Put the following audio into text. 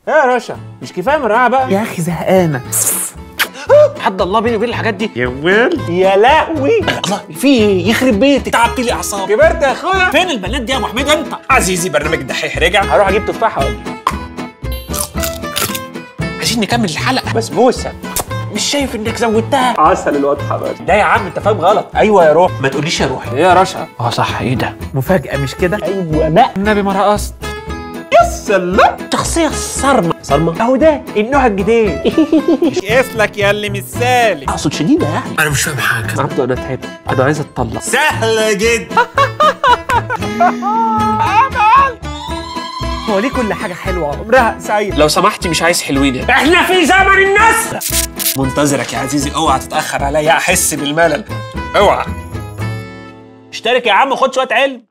ايه يا رشا مش كفايه مرقعه بقى يا اخي زهقانه حد الله بيني وبين الحاجات دي يا ويل يا لهوي الله في ايه يخرب بيتك تعبت لي اعصابي كبرت يا اخويا فين البنات دي يا ابو حميد انت عزيزي برنامج الدحيح رجع هروح اجيب تفاحه واجي عايزين نكمل الحلقه بسبوسه مش شايف انك زودتها عسل الواد حماد ده يا عم انت فاهم غلط ايوه يا روح ما تقوليش يا روحي ايه يا رشا اه صح ايه ده مفاجاه مش كده ايوه بقى النبي ما رقصت سلام شخصيه صارمه صرمه اهو ده النوع الجديد اسلك يا اللي مش سالك اقصد شديده يعني انا مش فاهم حاجه عبده انا تعبت انا عايز اتطلق سهله جدا هو ليه كل حاجه حلوه عمرها سعيد لو سمحتي مش عايز حلوين احنا في زمن الناس منتظرك يا عزيزي اوعى تتاخر عليا احس بالملل اوعى اشترك يا عم خد شويه علم